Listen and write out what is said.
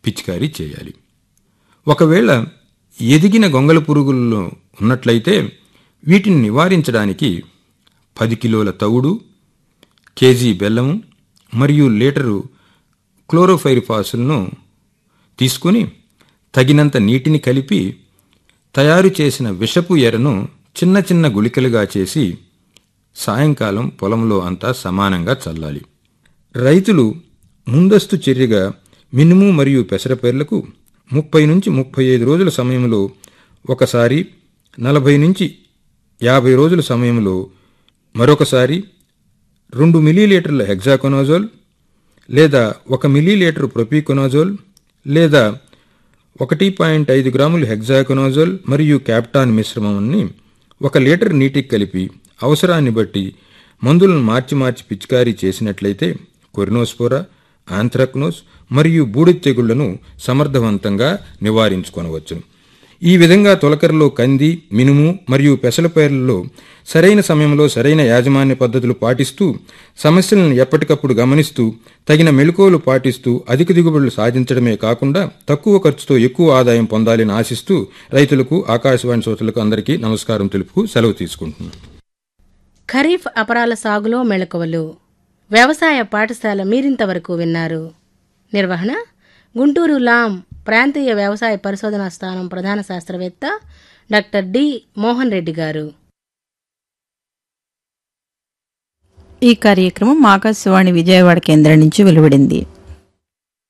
పిచికారీ చేయాలి ఒకవేళ ఎదిగిన గొంగళ పురుగుల్లో ఉన్నట్లయితే వీటిని నివారించడానికి పది కిలోల తవుడు కేజీ బెల్లము మరియు లీటరు క్లోరోఫైరిఫాసులను తీసుకుని తగినంత నీటిని కలిపి తయారు చేసిన విషపు ఎరను చిన్న చిన్న గుళికలుగా చేసి సాయంకాలం పొలంలో అంతా సమానంగా చల్లాలి రైతులు ముందస్తు చర్యగా మినుము మరియు పెసరపేర్లకు ముప్పై నుంచి ముప్పై ఐదు రోజుల సమయంలో ఒకసారి నలభై నుంచి యాభై రోజుల సమయంలో మరొకసారి రెండు మిల్లీలీటర్ల హెగ్జాకొనోజోల్ లేదా ఒక మిల్లీలీటర్ ప్రొపీకొనోజోల్ లేదా ఒకటి పాయింట్ ఐదు గ్రాములు హెగ్జాకొనోజోల్ మరియు క్యాప్టాన్ మిశ్రమాన్ని ఒక లీటర్ నీటికి కలిపి అవసరాన్ని బట్టి మందులను మార్చి మార్చి పిచికారీ చేసినట్లయితే కొరినోస్పోరా ఆంథ్రాక్నోస్ మరియు బూడిద తెగుళ్లను సమర్థవంతంగా నివారించుకొనవచ్చును ఈ విధంగా తొలకరలో కంది మినుము మరియు పెసల పైర్లలో సరైన సమయంలో సరైన యాజమాన్య పద్ధతులు పాటిస్తూ సమస్యలను ఎప్పటికప్పుడు గమనిస్తూ తగిన మెళుకువలు పాటిస్తూ అధిక దిగుబడులు సాధించడమే కాకుండా తక్కువ ఖర్చుతో ఎక్కువ ఆదాయం పొందాలని ఆశిస్తూ రైతులకు ఆకాశవాణి శ్రోతలకు అందరికీ నమస్కారం తెలుపుకు సెలవు తీసుకుంటున్నాను ఖరీఫ్ అపరాల సాగులో మెళకువలు వ్యవసాయ పాఠశాల మీరింతవరకు విన్నారు నిర్వహణ గుంటూరు లాం ప్రాంతీయ వ్యవసాయ పరిశోధనా స్థానం ప్రధాన శాస్త్రవేత్త డాక్టర్ డి మోహన్ రెడ్డి గారు ఈ కార్యక్రమం ఆకాశవాణి విజయవాడ కేంద్రం నుంచి వెలువడింది